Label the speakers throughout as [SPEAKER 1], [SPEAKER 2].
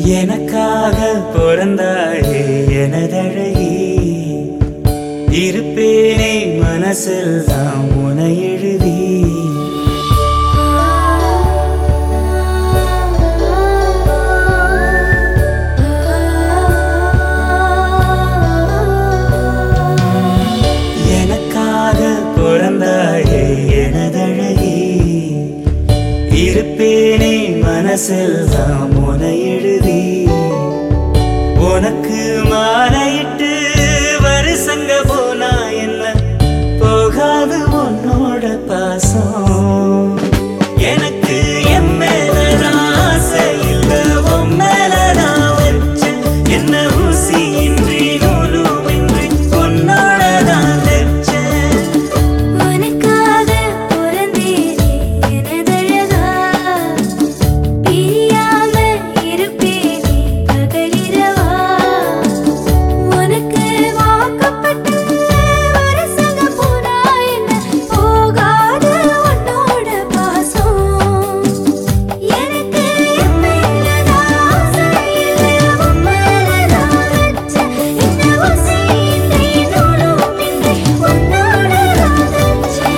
[SPEAKER 1] எனக்காக பிறந்தாயே எனதழகி இருப்பேனே மனசில் தான் உன எழுதி எனக்காக பிறந்தாயே எனதழகி இருப்பேனே மனசில் தான் உன எழுதி உனக்கு மாலையிட்டு வருசங்க போனா என்ன போகாது உன்னோட பாசம் எனக்கு என் மேலதான் ஆசை இல்ல உன் மேலதான் வச்சேன் என்ன ஊசியின்றி நூலுமின்றி உன்னோட தான் வச்சேன்
[SPEAKER 2] உனக்காக பிறந்தேனே எனதழகா பிரியாம இருப்பேனே பகலிரவா உனக்கு வாக்கப்பட்ட வருசங்க போனா என்ன போகாத உன்னோட பாசம் எனக்கு என் மேலதான் ஆசை இல்லை உன் மேலதான் வச்சேன் என்ன ஊசியின்றி நூலுமின்றி உன்னோட தான் வச்சேன்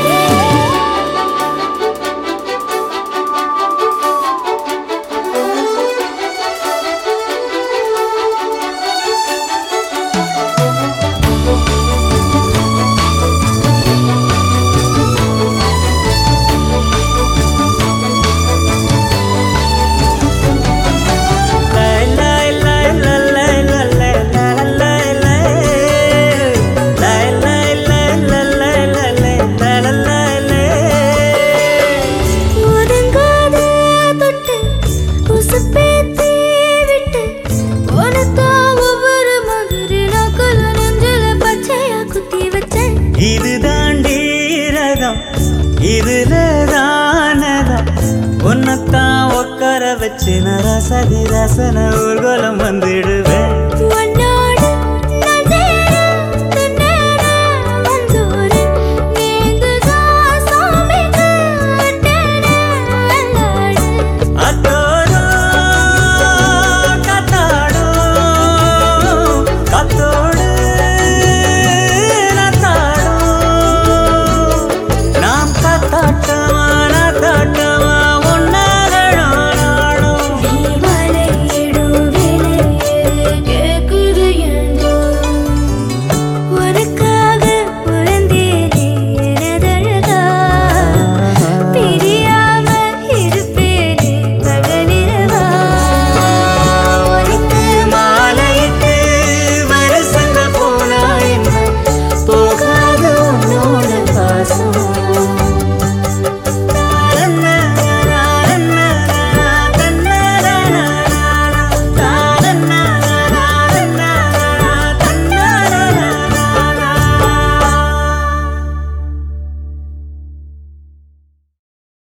[SPEAKER 2] ஒதுங்காத தொட்டு உசுப்பேத்தி விட்டு உனக்கா ஒவ்வொரு மாதிரி நாக்குல நெஞ்சில பச்சையா குத்தி வச்சேன்
[SPEAKER 1] இது தாண்டி ரகம் இதுல தானதம் உன்னத்தான் உட்கார வச்சு நான் ரசதி ரசன ஊர்வலம் வந்துடுவேன்